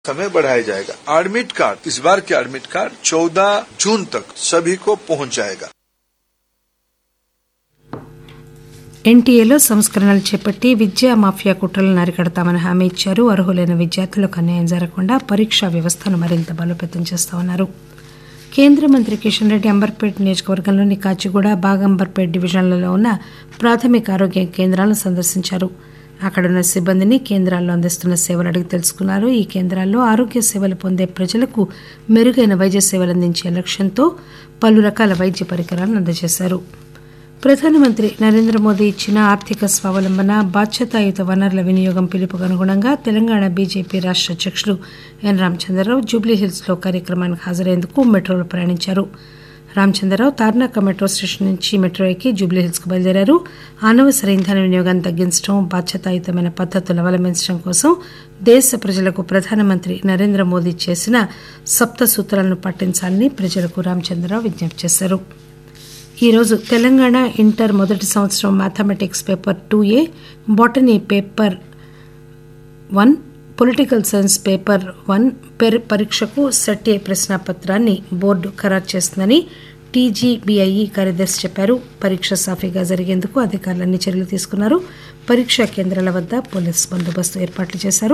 समय बढ़ाया जाएगा एडमिट कार्ड इस बार के एडमिट कार्ड 14 जून तक सभी को पहुंच जाएगा ఎన్టీఏలో సంస్కరణలు చేపట్టి విద్యా మాఫియా కుట్రలను అరికడతామని హామీ ఇచ్చారు అర్హులైన విద్యార్థులకు అన్యాయం జరగకుండా పరీక్షా వ్యవస్థను మరింత బలోపేతం చేస్తామన్నారు కేంద్ర మంత్రి కిషన్ రెడ్డి అంబర్పేట్ నియోజకవర్గంలోని కాచిగూడ బాగంబర్పేట్ డివిజన్లలో ఉన్న ప్రాథమిక ఆరోగ్య కేంద్రాలను సందర్శించారు అక్కడున్న సిబ్బందిని కేంద్రాల్లో అందిస్తున్న సేవలు అడిగి తెలుసుకున్నారు ఈ కేంద్రాల్లో ఆరోగ్య సేవలు పొందే ప్రజలకు మెరుగైన వైద్య సేవలు అందించే లక్ష్యంతో పలు రకాల వైద్య పరికరాలను అందజేశారు ప్రధానమంత్రి నరేంద్ర మోదీ ఇచ్చిన ఆర్థిక స్వావలంబన బాధ్యతాయుత వనరుల వినియోగం పిలుపుకు అనుగుణంగా తెలంగాణ బీజేపీ రాష్ట అధ్యక్షుడు ఎన్ రామచంద్రరావు జూబ్లీహిల్స్ లో కార్యక్రమానికి హాజరయ్యేందుకు మెట్రోలో ప్రయాణించారు రామచంద్రరావు తార్నాక మెట్రో స్టేషన్ నుంచి మెట్రో ఎక్కి జూబ్లీహిల్స్ కు బయలుదేరారు అనవసర ఇంధన వినియోగాన్ని తగ్గించడం బాధ్యతాయుతమైన పద్దతులు అవలంబించడం కోసం దేశ ప్రజలకు ప్రధానమంత్రి నరేంద్ర మోదీ చేసిన సప్త సూత్రాలను పాటించాలని ప్రజలకు రామచంద్రరావు విజ్ఞప్తి చేశారు ఈరోజు తెలంగాణ ఇంటర్ మొదటి సంవత్సరం mathematics paper two A botany paper one political science paper one పెర్ పరీక్షకు సెట్ ఏ ప్రశ్నాపత్రాన్ని బోర్డు ఖరారు చేస్తుందని టీజీబీఐఈ కార్యదర్శి చెప్పారు పరీక్ష సాఫీగా జరిగేందుకు అధికారులు అన్ని చర్యలు తీసుకున్నారు పరీక్షా కేంద్రాల వద్ద పోలీస్ బందోబస్తు ఏర్పాట్లు చేశారు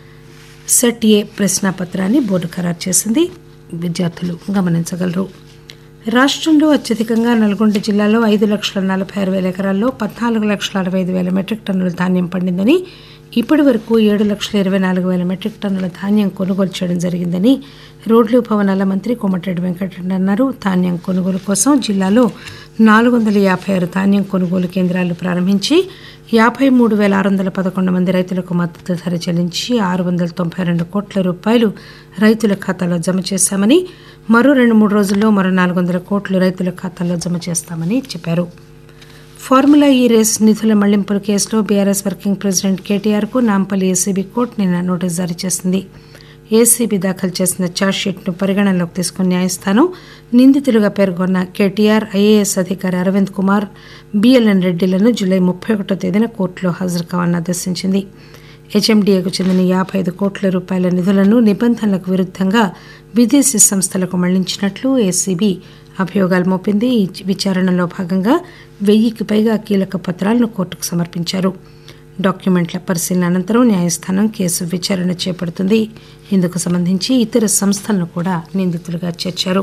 సెట్ ఏ ప్రశ్నాపత్రాన్ని బోర్డు ఖరారు చేసింది విద్యార్థులు గమనించగలరు రాష్టంలో అత్యధికంగా నల్గొండ జిల్లాలో ఐదు లక్షల నలభై ఆరు వేల ఎకరాల్లో పద్నాలుగు లక్షల అరవై ఐదు వేల మెట్రిక్ టన్నుల ధాన్యం పండిందని ఇప్పటి వరకు ఏడు లక్షల ఇరవై నాలుగు వేల మెట్రిక్ టన్నుల ధాన్యం కొనుగోలు చేయడం జరిగిందని రోడ్లు భవనాల మంత్రి కోమటిరెడ్డి వెంకటరెడ్డి అన్నారు ధాన్యం కొనుగోలు కోసం జిల్లాలో నాలుగు వందల యాభై ఆరు ధాన్యం కొనుగోలు కేంద్రాలు ప్రారంభించి యాభై మూడు వేల ఆరు వందల పదకొండు మంది రైతులకు మద్దతు ధర చెల్లించి ఆరు వందల తొంభై రెండు కోట్ల రూపాయలు రైతుల ఖాతాలో జమ చేశామని మరో రెండు మూడు రోజుల్లో మరో నాలుగు వందల కోట్లు రైతుల ఖాతాల్లో జమ చేస్తామని చెప్పారు ఫార్ములా ఈ రేస్ నిధుల మళ్లింపుల కేసులో బీఆర్ఎస్ వర్కింగ్ ప్రెసిడెంట్ కేటీఆర్ కు నాంపల్లి ఏసీబీ కోర్టు నిన్న నోటీసు జారీ చేసింది ఏసీబీ దాఖలు చేసిన ఛార్జ్షీట్ను పరిగణనలోకి తీసుకున్న న్యాయస్థానం నిందితులుగా పేర్కొన్న కేటీఆర్ ఐఏఎస్ అధికారి అరవింద్ కుమార్ బిఎల్ఎన్ రెడ్డిలను జూలై ముప్పై ఒకటో తేదీన కోర్టులో హాజరు కావాలని ఆదేశించింది హెచ్ఎండిఏకు చెందిన యాభై ఐదు కోట్ల రూపాయల నిధులను నిబంధనలకు విరుద్దంగా విదేశీ సంస్థలకు మళ్లించినట్లు ఏసీబీ అభియోగాలు మోపింది ఈ విచారణలో భాగంగా వెయ్యికి పైగా కీలక పత్రాలను కోర్టుకు సమర్పించారు డాక్యుమెంట్ల పరిశీలన అనంతరం న్యాయస్థానం కేసు విచారణ చేపడుతుంది ఇందుకు సంబంధించి ఇతర సంస్థలను కూడా నిందితులుగా చేర్చారు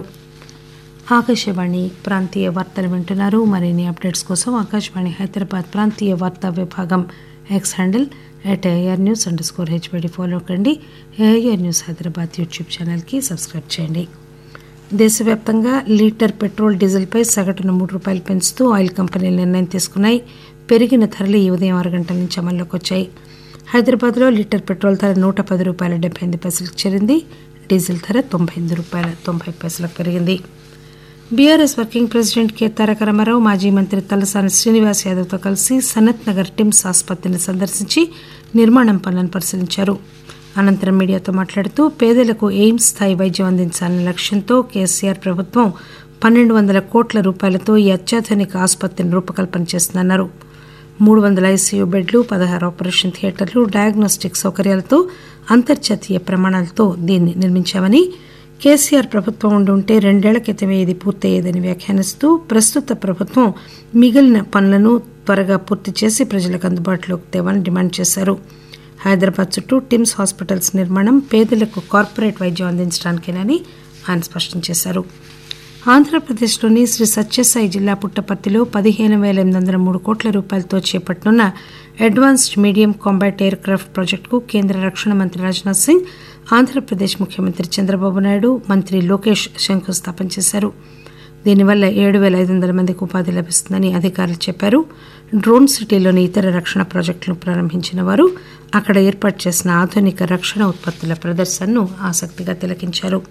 ఆకాశవాణి ప్రాంతీయ వార్తలు వింటున్నారు మరిన్ని అప్డేట్స్ కోసం ఆకాశవాణి హైదరాబాద్ ప్రాంతీయ వార్తా విభాగం X handle at AR news under score హెచ్బడి ఫాలో కండి ఏఆర్ న్యూస్ హైదరాబాద్ యూట్యూబ్ ఛానల్కి సబ్స్క్రైబ్ చేయండి దేశవ్యాప్తంగా లీటర్ పెట్రోల్ డీజిల్పై సగటున మూడు రూపాయలు పెంచుతూ ఆయిల్ కంపెనీలు నిర్ణయం తీసుకున్నాయి పెరిగిన ధరలు ఈ ఉదయం ఆరు గంటల నుంచి అమల్లోకి వచ్చాయి హైదరాబాద్లో లీటర్ పెట్రోల్ ధర నూట పది రూపాయల డెబ్బై ఎనిమిది పైసలకు చేరింది డీజిల్ ధర తొంభై ఎనిమిది రూపాయల తొంభై పైసలకు పెరిగింది BRS working president K Taraka Ramarao మాజీ మంత్రి తలసాని శ్రీనివాస్ యాదవ్తో కలిసి సనత్ నగర్ టిమ్స్ ఆసుపత్రిని సందర్శించి నిర్మాణం పనులను పరిశీలించారు అనంతరం మీడియాతో మాట్లాడుతూ పేదలకు ఎయిమ్స్ స్థాయి వైద్యం అందించాలనే లక్ష్యంతో కేసీఆర్ ప్రభుత్వం పన్నెండు వందల కోట్ల రూపాయలతో ఈ అత్యాధునిక ఆసుపత్రిని రూపకల్పన చేస్తుందన్నారు మూడు వందల ఐసీయూ బెడ్లు పదహారు ఆపరేషన్ థియేటర్లు డయాగ్నోస్టిక్ సౌకర్యాలతో అంతర్జాతీయ ప్రమాణాలతో దీన్ని నిర్మించామని కేసీఆర్ ప్రభుత్వం ఉండి ఉంటే రెండేళ్ల క్రితమే ఇది పూర్తయ్యేదని వ్యాఖ్యానిస్తూ ప్రస్తుత ప్రభుత్వం మిగిలిన పనులను త్వరగా పూర్తి చేసి ప్రజలకు అందుబాటులోకి తేవాలని డిమాండ్ చేశారు హైదరాబాద్ చుట్టూ టిమ్స్ హాస్పిటల్స్ నిర్మాణం పేదలకు కార్పొరేట్ వైద్యం అందించడానికేనని ఆయన స్పష్టం చేశారు ఆంధ్రప్రదేశ్లోని శ్రీ సత్యసాయి జిల్లా పుట్టపర్తిలో పదిహేను వేల ఎనిమిది వందల మూడు కోట్ల రూపాయలతో చేపట్టనున్న advanced medium combat aircraft ప్రాజెక్టుకు కేంద్ర రక్షణ మంత్రి రాజ్నాథ్ సింగ్ ఆంధ్రప్రదేశ్ ముఖ్యమంత్రి చంద్రబాబు నాయుడు మంత్రి లోకేష్ శంకుస్థాపన చేశారు దీనివల్ల ఏడు వేల ఐదు వందల మందికి ఉపాధి లభిస్తుందని అధికారులు చెప్పారు డ్రోన్ సిటీలోని ఇతర రక్షణ ప్రాజెక్టులను ప్రారంభించిన వారు అక్కడ ఏర్పాటు చేసిన ఆధునిక రక్షణ ఉత్పత్తుల ప్రదర్శనను ఆసక్తిగా తిలకించారు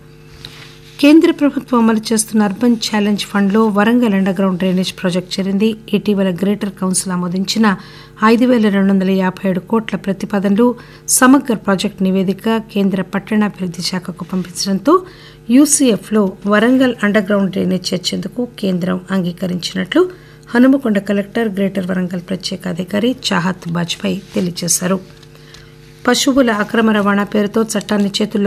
కేంద్ర ప్రభుత్వం అమలు చేస్తున్న అర్బన్ ఛాలెంజ్ ఫండ్లో వరంగల్ అండర్గ్రౌండ్ డ్రైనేజ్ ప్రాజెక్టు చేరింది ఇటీవల గ్రేటర్ కౌన్సిల్ ఆమోదించిన ఐదు వేల రెండు వందల యాభై ఏడు కోట్ల ప్రతిపాదనలు సమగ్ర ప్రాజెక్టు నివేదిక కేంద్ర పట్టణాభివృద్ధి శాఖకు పంపించడంతో యూసీఎఫ్లో వరంగల్ అండర్గ్రౌండ్ డ్రైనేజ్ చేర్చేందుకు కేంద్రం అంగీకరించినట్లు హనుమకొండ కలెక్టర్ గ్రేటర్ వరంగల్ ప్రత్యేక అధికారి చాహత్ బాజ్పాయ్ తెలియజేశారు పశువుల అక్రమ రవాణా పేరుతో చట్టాన్ని చేతుల్లో